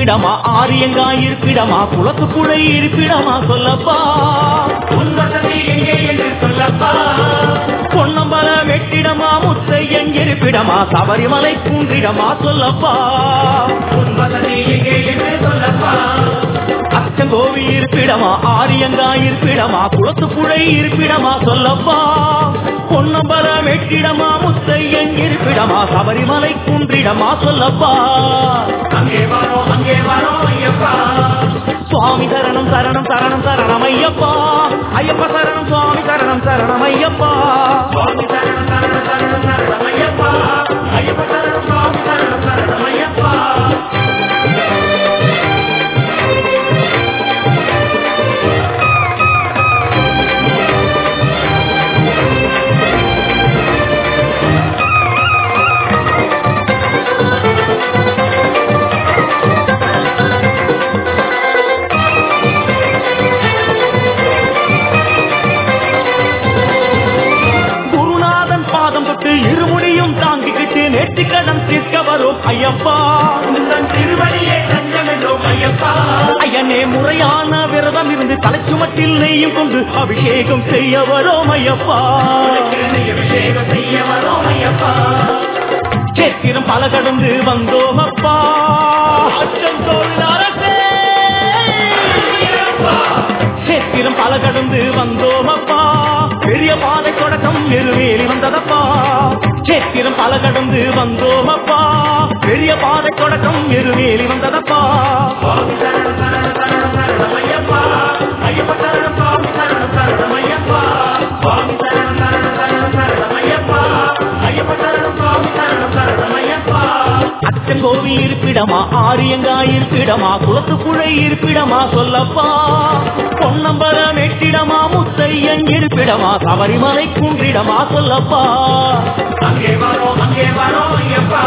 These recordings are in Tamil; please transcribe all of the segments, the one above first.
இருப்பிடமா ஆரியங்கா இருப்பிடமா குளத்துக்குழை இருப்பிடமா சொல்லப்பா உன் வசதி எங்கே என்று சொல்லப்பா பொன்னம்பல வெட்டிடமா முத்தையன் இருப்பிடமா சபரிமலை குன்றிடமா சொல்லப்பா உன் வசதி எங்கே என்று சொல்லப்பா அச்சங்கோவி இருப்பிடமா ஆரியங்கா இருப்பிடமா குளத்துக்குழை இருப்பிடமா சொல்லப்பா பொன்னம்பல வெட்டிடமா முத்தையன் இருப்பிடமா சபரிமலை குன்றிடமா சொல்லப்பா அங்கே வாரோ அங்கே வாரோ ஐயப்பா சுவாமி சரணம் சரணம் சரணம் சரணம் ஐயப்பா ஐயப்ப சரணம் சுவாமி சரணம் சரணம் ஐயப்பா சுவாமி சரணம் சரணம் சரணம் சரணம் ஐயப்பா ஐயப்ப சரணம் சுவாமி சரணம் சரணம் ஐயப்பா குருநாதன் பாதம் தொட்டு இருமுடியும் தாங்கிக்கிட்டு நெற்றிக்கடன் தீர்க்க வரும் ஐயப்பா உந்தன் திருவடியே தஞ்சம் என்றோம் ஐயப்பா ஐயனே முறையான விரதம் இருந்து தலைச்சுமட்டில் நெய்யும் கொண்டு அபிஷேகம் செய்ய வரோம் ஐயப்பா உனக்கு நெய் அபிஷேகம் செய்ய வரோம் ஐயப்பா சேத்திரம் பல கடந்து வந்தோம் அப்பா அச்சந்தோள் அரசே சேத்திரம் பல கடந்து வந்தோம் அப்பா பெரிய பாதை தொடக்கம் நெருவேலி வந்ததப்பா சேத்திரம் பல கடந்து வந்தோம் அப்பா பெரிய பாதை தொடக்கம் நெருவேலி வந்ததப்பா சுவாமி சரணம் சரணம் சரணம் சரணம் ஐயப்பா ஐயப்ப சரணம் சுவாமி சரணம் சரணம் ஐயப்பா சுவாமி சரணம் சரணம் சரணம் சரணம் ஐயப்பா ஐயப்ப சரணம் சுவாமி சரணம் சரணம் ஐயப்பா அச்சங்கோவி இருப்பிடமா ஆரியங்கா இருப்பிடமா குளத்துக்குழை இருப்பிடமா சொல்லப்பா பொன்னம்பலம் எட்டிடமா முத்தையன் இருப்பிடமா சபரிமலை குன்றிடமா சொல்லப்பா அங்கே வாரோ அங்கே வாரோ ஐயப்பா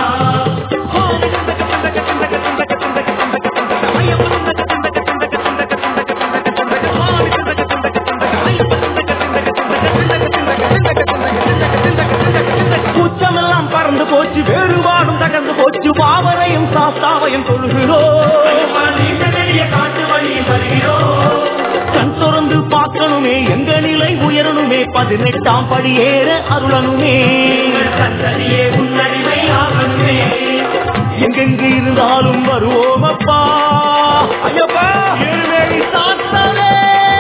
குச்சமெல்லாம் பறந்து போச்சு வேறுபாடும் தகர்ந்து போச்சு பாவரையும் சாஸ்தாவையும் தொழுகிறோம் ஐயப்பா நீண்ட நெடிய காட்டு வழியில் வருகிறோம் கண் திறந்து பார்க்கணுமே எங்க நிலை உயரணுமே பதினெட்டாம் படி ஏற அருளணுமே எங்கள் சந்ததியே உன்னடிமை ஆகணுமே எங்கெங்கு இருந்தாலும் வருவோம் அப்பா ஐயப்பா இருவேலி சாத்தவே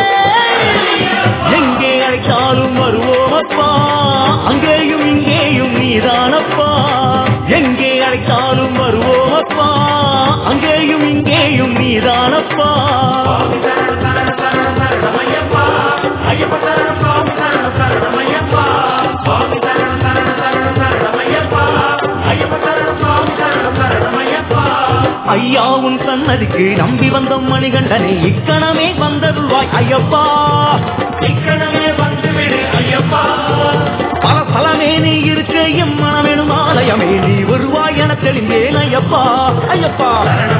எங்கே அழைத்தாலும் வருவோம் அப்பா அங்கேயும் இங்கேயும் நீதானப்பா எங்கே அழைத்தாலும் வருவோம் அப்பா அங்கேயும் இங்கேயும் நீதானப்பா சுவாமி சரணம் சரணம் சரணம் சரணம் ஐயப்பா ஐயப்ப சரணம் சுவாமி சரணம் சரணம் ஐயப்பா சுவாமி சரணம் சரணம் சரணம் சரணம் ஐயப்பா ஐயப்ப சரணம் சுவாமி சரணம் சரணம் ஐயப்பா ஐயா உன் சன்னதிக்கு நம்பி வந்த மணிகண்டனே இக்கணமே வந்தருள்வாய் ஐயப்பா இக்கணமே வந்துவிடு ஐயப்பா பல பலமே நீ இருக்க எம் மனமெனும் ஆலயமே நீ வருவாய் என தெளிந்தேன் ஐயப்பா ஐயப்பா சரணம்